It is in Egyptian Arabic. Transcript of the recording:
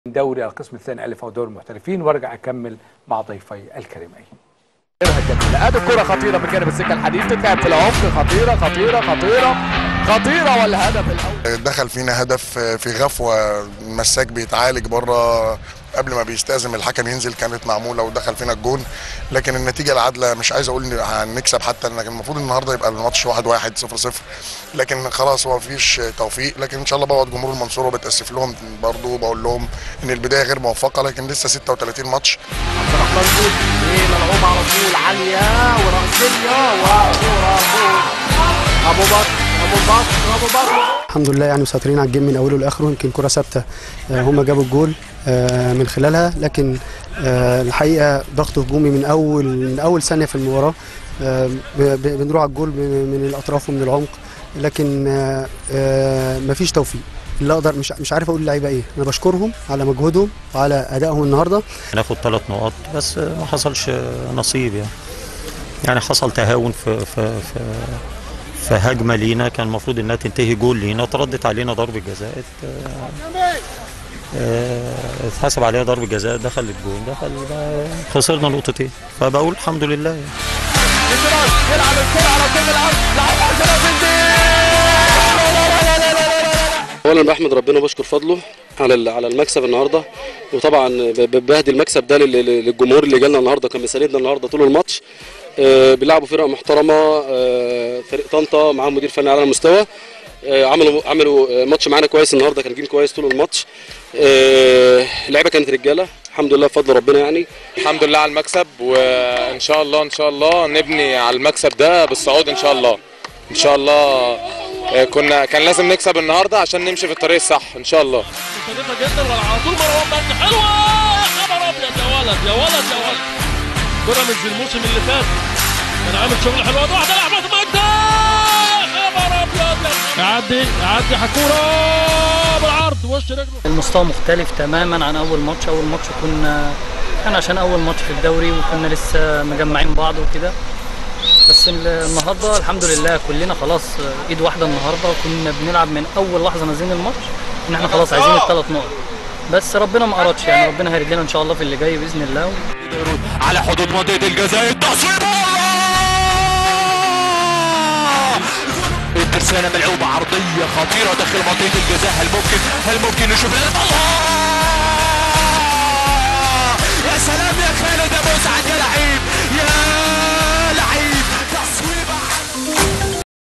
دوري القسم الثاني الف او دوري المحترفين وارجع اكمل مع ضيفي الكريمين جميلة ادي الكرة خطيرة من جانب السكة الحديد تتلعب في العمق خطيرة خطيرة خطيرة خطيرة والهدف الأول دخل فينا هدف في غفوه المساك بيتعالج بره قبل ما بيستأذن الحكم ينزل كانت معموله ودخل فينا الجون لكن النتيجه العادله مش عايز اقول إن هنكسب حتى لكن المفروض النهارده يبقى الماتش 1 1 0 0 لكن خلاص هو مفيش توفيق لكن ان شاء الله بقعد جمهور المنصوره وبتاسف لهم برضه بقول لهم ان البدايه غير موفقه لكن لسه 36 ماتش رحمن جود ملعوب على طول عالية ورأسية وكرة فوق أبو بكر أبو بكر أبو بكر الحمد لله يعني مسيطرين على الجيم من اوله لاخره يمكن كره ثابته آه، هم جابوا الجول آه، من خلالها لكن آه، الحقيقه ضغط هجومي من اول من اول ثانيه في المباراه آه، ب- ب- بنروح على الجول من من الاطراف ومن العمق لكن آه، آه، مفيش توفيق اللي اقدر مش مش عارف اقول للعيبه ايه انا بشكرهم على مجهودهم وعلى ادائهم النهارده ناخد ثلاث نقط بس ما حصلش نصيب يعني يعني حصل تهاون في في في في هجمه لينا كان المفروض انها تنتهي جول لينا اتردت علينا ضربه جزاء ات- آه، اتحسب عليها ضربه جزاء دخلت جول دخل بقى خسرنا نقطتين فبقول الحمد لله يعني. انفراد يلعب الكرة على طول الأرض لعبها شرف الدين اولا بحمد ربنا وبشكر فضله على ال- على المكسب النهارده وطبعا ب- ب- بهدي المكسب ده لل- لل- للجمهور اللي جالنا النهارده كان مساندنا النهارده طول الماتش آه، بيلعبوا فرقه محترمه آه، فريق طنطا معاهم مدير فني على المستوى آه، عملوا عملوا آه، ماتش معانا كويس النهارده كان جيم كويس طول الماتش آه، اللعيبه كانت رجاله الحمد لله بفضل ربنا يعني الحمد لله على المكسب وان شاء الله ان شاء الله نبني على المكسب ده بالصعود ان شاء الله ان شاء الله آه، كنا كان لازم نكسب النهارده عشان نمشي في الطريق الصح ان شاء الله مستمرة جدا وعلى طول مروان بن حلوة يا خبر ابيض يا ولد يا ولد يا ولد بيراميدز الموسم اللي فات كان عامل شغل حلو واحدة واحدة لعبة مجدة يا خبر ابيض يا- يعدي يعدي حكورة بالعرض وش رجله المستوى مختلف تماما عن اول ماتش اول ماتش كنا كان عشان اول ماتش في الدوري وكنا لسه مجمعين بعض وكده بس ال- النهارده الحمد لله كلنا خلاص ايد واحده النهارده وكنا بنلعب من اول لحظه نازلين الماتش ان احنا خلاص عايزين الثلاث نقط بس ربنا ما ارادش يعني ربنا هيرد لنا ان شاء الله في اللي جاي باذن الله على حدود منطقة الجزاء التصويب الترسانة ملعوبة عرضية خطيرة داخل منطقة الجزاء هل ممكن هل ممكن نشوف لنا الله يا سلام يا خالد يا مسعد يا لعيب يا